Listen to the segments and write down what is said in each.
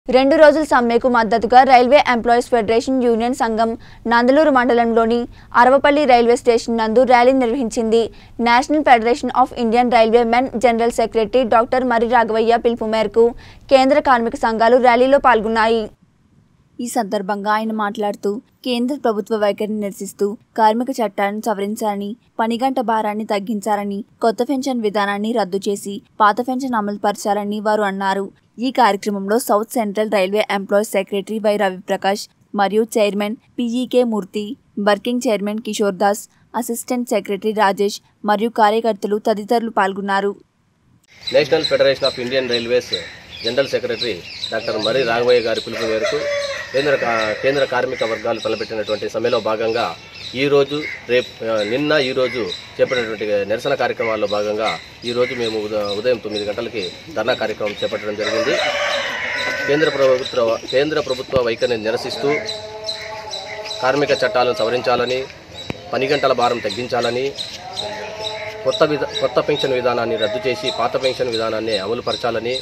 రెండు రోజుల సమ్మెకు మద్దతుగా రైల్వే ఎంప్లాయీస్ ఫెడరేషన్ యూనియన్ సంఘం నందలూరు మండలంలోని అరవపల్లి రైల్వే స్టేషన్ నందు ర్యాలీ నిర్వహించింది national federation of Indian railway men general secretary doctor మరి రాఘవయ్య పిలుపు మేరకు కేంద్ర కార్మిక సంఘాలు ర్యాలీలో పాల్గొన్నాయి ఈ సందర్భంగా ఆయన మాట్లాడుతూ కేంద్ర ప్రభుత్వ వైఖరిని నిరసిస్తూ కార్మిక చట్టాలను సవరించాలని పనిగంట భారాన్ని తగ్గించాలని కొత్త పెన్షన్ విధానాన్ని రద్దు చేసి పాత పెన్షన్ అమలు పరచాలని వారు అన్నారు ఈ కార్యక్రమంలో south central railway employees secretary Y Ravi Prakash మరియు chairman PEK Murthy working chairman Kishore Das assistant secretary Rajesh మరియు కార్యకర్తలు తదితరులు పాల్గొన్నారు national federation of Indian railways general secretary doctor మరి రాఘవయ్య గారి పిలుపు మేరకు కేంద్ర కా- కేంద్ర కార్మిక వర్గాలు తలపెట్టినటువంటి సమ్మెలో భాగంగా ఈ రోజు రేపు ఆ, నిన్న ఈ రోజు చేపట్టినటువంటి నిరసన కార్యక్రమాల్లో భాగంగా ఈ రోజు మేము ఉద- ఉదయం తొమ్మిది గంటలకి ధర్నా కార్యక్రమం చేపట్టడం జరిగింది కేంద్ర ప్రభుత్వ కేంద్ర ప్రభుత్వ వైఖరిని నిరసిస్తూ కార్మిక చట్టాలను సవరించాలని పని గంటల భారం తగ్గించాలని కొత్త విధ కొత్త పెన్షన్ విధానాన్ని రద్దు చేసి పాత పెన్షన్ విధానాన్ని అమలు పరచాలని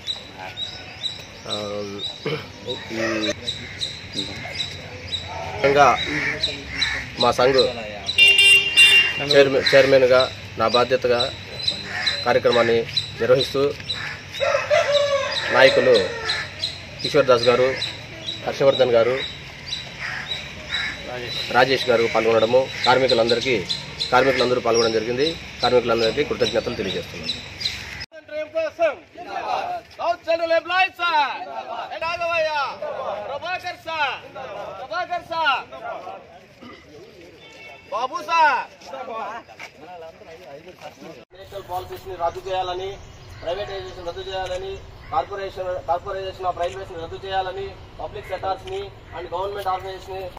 ఆ, ఈ విధంగా మా సంఘ్ చైర్మన్ చైర్మన్గా నా బాధ్యతగా కార్యక్రమాన్ని నిర్వహిస్తూ నాయకులు కిషోర్ దాస్ గారు హర్షవర్ధన్ గారు రాజేష్ గారు పాల్గొనడము కార్మికులందరికీ కార్మికులందరూ పాల్గొనడం జరిగింది కార్మికులందరికీ కృతజ్ఞతలు తెలియజేస్తున్నాను డ్రీమ్ కోసం south central employees sir Raghavaiah Prabhakar sir Prabhakar sir Babu sir national policies ని రద్దు చేయాలని ప్రైవేటైజేషన్ రద్దు చేయాలని కార్పొరేషన్ కార్పొరేషన్ ఆఫ్ రైల్వేస్ ని రద్దు చేయాలని పబ్లిక్ సెక్టార్స్ ని అండ్ గవర్నమెంట్ ఆర్గనైజేషన్ ని